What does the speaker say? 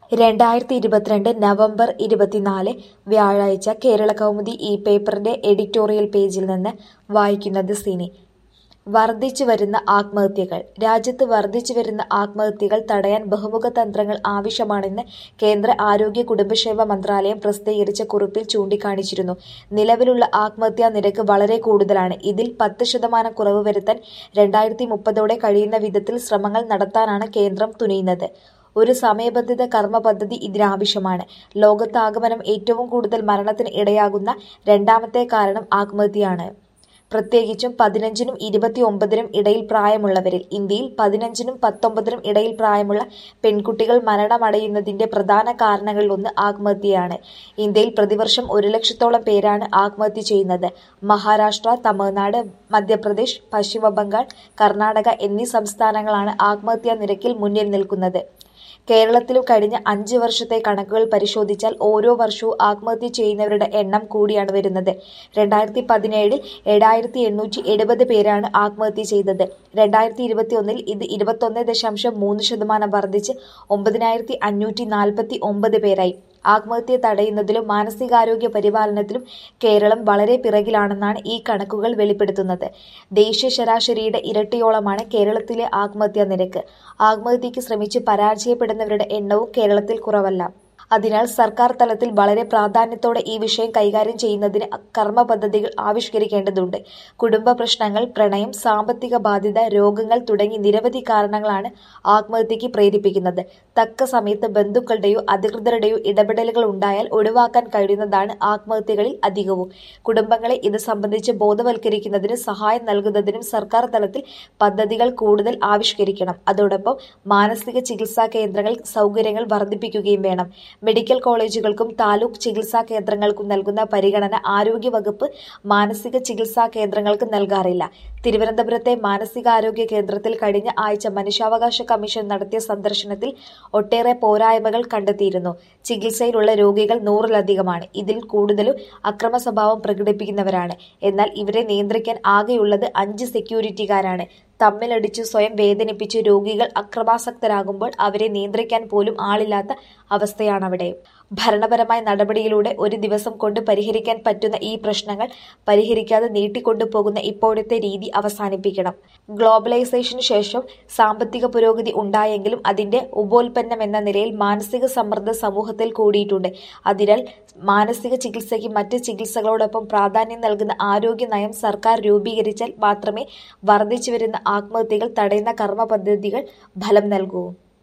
രണ്ടായിരത്തി ഇരുപത്തിരണ്ട് നവംബർ ഇരുപത്തിനാല് വ്യാഴാഴ്ച കേരളകൗമുദി ഈ പേപ്പറിന്റെ എഡിറ്റോറിയൽ പേജിൽ നിന്ന് വായിക്കുന്നത് സിനി വർദ്ധിച്ചുവരുന്ന ആത്മഹത്യകൾ രാജ്യത്ത് വർദ്ധിച്ചുവരുന്ന ആത്മഹത്യകൾ തടയാൻ ബഹുമുഖ തന്ത്രങ്ങൾ ആവശ്യമാണെന്ന് കേന്ദ്ര ആരോഗ്യ കുടുംബക്ഷേമ മന്ത്രാലയം പ്രസിദ്ധീകരിച്ച കുറിപ്പിൽ ചൂണ്ടിക്കാണിച്ചിരുന്നു നിലവിലുള്ള ആത്മഹത്യാ നിരക്ക് വളരെ കൂടുതലാണ് ഇതിൽ പത്ത് ശതമാനം കുറവ് വരുത്താൻ രണ്ടായിരത്തി മുപ്പതോടെ കഴിയുന്ന വിധത്തിൽ ശ്രമങ്ങൾ നടത്താനാണ് കേന്ദ്രം തുനിയുന്നത് ഒരു സമയബന്ധിത കർമ്മ പദ്ധതി ഇതിനാവശ്യമാണ് ലോകത്താകമാനം ഏറ്റവും കൂടുതൽ മരണത്തിന് ഇടയാകുന്ന രണ്ടാമത്തെ കാരണം ആത്മഹത്യയാണ് പ്രത്യേകിച്ചും പതിനഞ്ചിനും ഇരുപത്തിയൊമ്പതിനും ഇടയിൽ പ്രായമുള്ളവരിൽ ഇന്ത്യയിൽ പതിനഞ്ചിനും പത്തൊമ്പതിനും ഇടയിൽ പ്രായമുള്ള പെൺകുട്ടികൾ മരണമടയുന്നതിന്റെ പ്രധാന കാരണങ്ങളിലൊന്ന് ആത്മഹത്യയാണ് ഇന്ത്യയിൽ പ്രതിവർഷം ഒരു ലക്ഷത്തോളം പേരാണ് ആത്മഹത്യ ചെയ്യുന്നത് മഹാരാഷ്ട്ര തമിഴ്നാട് മധ്യപ്രദേശ് പശ്ചിമ ബംഗാൾ കർണാടക എന്നീ സംസ്ഥാനങ്ങളാണ് ആത്മഹത്യാ നിരക്കിൽ മുന്നിൽ നിൽക്കുന്നത് കേരളത്തിലും കഴിഞ്ഞ അഞ്ച് വർഷത്തെ കണക്കുകൾ പരിശോധിച്ചാൽ ഓരോ വർഷവും ആത്മഹത്യ ചെയ്യുന്നവരുടെ എണ്ണം കൂടിയാണ് വരുന്നത് രണ്ടായിരത്തി പതിനേഴിൽ ഏഴായിരത്തി എണ്ണൂറ്റി എഴുപത് പേരാണ് ആത്മഹത്യ ചെയ്തത് രണ്ടായിരത്തി ഇരുപത്തി ഒന്നിൽ ഇത് ഇരുപത്തൊന്ന് ദശാംശം മൂന്ന് ശതമാനം വർദ്ധിച്ച് ഒമ്പതിനായിരത്തി അഞ്ഞൂറ്റി നാൽപ്പത്തി ഒമ്പത് പേരായി ആത്മഹത്യ തടയുന്നതിലും മാനസികാരോഗ്യ പരിപാലനത്തിലും കേരളം വളരെ പിറകിലാണെന്നാണ് ഈ കണക്കുകൾ വെളിപ്പെടുത്തുന്നത് ദേശീയ ശരാശരിയുടെ ഇരട്ടിയോളമാണ് കേരളത്തിലെ ആത്മഹത്യാ നിരക്ക് ആത്മഹത്യയ്ക്ക് ശ്രമിച്ച് പരാജയപ്പെടുന്നവരുടെ എണ്ണവും കേരളത്തിൽ കുറവല്ല അതിനാൽ സർക്കാർ തലത്തിൽ വളരെ പ്രാധാന്യത്തോടെ ഈ വിഷയം കൈകാര്യം ചെയ്യുന്നതിന് കർമ്മ പദ്ധതികൾ ആവിഷ്കരിക്കേണ്ടതുണ്ട് കുടുംബ പ്രശ്നങ്ങൾ പ്രണയം സാമ്പത്തിക ബാധ്യത രോഗങ്ങൾ തുടങ്ങി നിരവധി കാരണങ്ങളാണ് ആത്മഹത്യയ്ക്ക് പ്രേരിപ്പിക്കുന്നത് തക്ക സമയത്ത് ബന്ധുക്കളുടെയോ അധികൃതരുടെയോ ഇടപെടലുകൾ ഉണ്ടായാൽ ഒഴിവാക്കാൻ കഴിയുന്നതാണ് ആത്മഹത്യകളിൽ അധികവും കുടുംബങ്ങളെ ഇത് സംബന്ധിച്ച് ബോധവൽക്കരിക്കുന്നതിനും സഹായം നൽകുന്നതിനും സർക്കാർ തലത്തിൽ പദ്ധതികൾ കൂടുതൽ ആവിഷ്കരിക്കണം അതോടൊപ്പം മാനസിക ചികിത്സാ കേന്ദ്രങ്ങൾ സൗകര്യങ്ങൾ വർദ്ധിപ്പിക്കുകയും വേണം മെഡിക്കൽ കോളേജുകൾക്കും താലൂക്ക് ചികിത്സാ കേന്ദ്രങ്ങൾക്കും നൽകുന്ന പരിഗണന ആരോഗ്യവകുപ്പ് മാനസിക ചികിത്സാ കേന്ദ്രങ്ങൾക്ക് നൽകാറില്ല തിരുവനന്തപുരത്തെ മാനസികാരോഗ്യ കേന്ദ്രത്തിൽ കഴിഞ്ഞ ആഴ്ച മനുഷ്യാവകാശ കമ്മീഷൻ നടത്തിയ സന്ദർശനത്തിൽ ഒട്ടേറെ പോരായ്മകൾ കണ്ടെത്തിയിരുന്നു ചികിത്സയിലുള്ള രോഗികൾ നൂറിലധികമാണ് ഇതിൽ കൂടുതലും അക്രമ സ്വഭാവം പ്രകടിപ്പിക്കുന്നവരാണ് എന്നാൽ ഇവരെ നിയന്ത്രിക്കാൻ ആകെയുള്ളത് അഞ്ച് സെക്യൂരിറ്റിക്കാരാണ് തമ്മിലടിച്ചു സ്വയം വേദനിപ്പിച്ച് രോഗികൾ അക്രമാസക്തരാകുമ്പോൾ അവരെ നിയന്ത്രിക്കാൻ പോലും ആളില്ലാത്ത അവസ്ഥയാണവിടെ ഭരണപരമായ നടപടിയിലൂടെ ഒരു ദിവസം കൊണ്ട് പരിഹരിക്കാൻ പറ്റുന്ന ഈ പ്രശ്നങ്ങൾ പരിഹരിക്കാതെ നീട്ടിക്കൊണ്ടുപോകുന്ന ഇപ്പോഴത്തെ രീതി അവസാനിപ്പിക്കണം ഗ്ലോബലൈസേഷന് ശേഷം സാമ്പത്തിക പുരോഗതി ഉണ്ടായെങ്കിലും അതിന്റെ ഉപോൽപ്പന്നം എന്ന നിലയിൽ മാനസിക സമ്മർദ്ദം സമൂഹത്തിൽ കൂടിയിട്ടുണ്ട് അതിനാൽ മാനസിക ചികിത്സയ്ക്ക് മറ്റ് ചികിത്സകളോടൊപ്പം പ്രാധാന്യം നൽകുന്ന ആരോഗ്യ നയം സർക്കാർ രൂപീകരിച്ചാൽ മാത്രമേ വർദ്ധിച്ചുവരുന്ന ആത്മഹത്യകൾ തടയുന്ന കർമ്മ പദ്ധതികൾ ഫലം നൽകൂ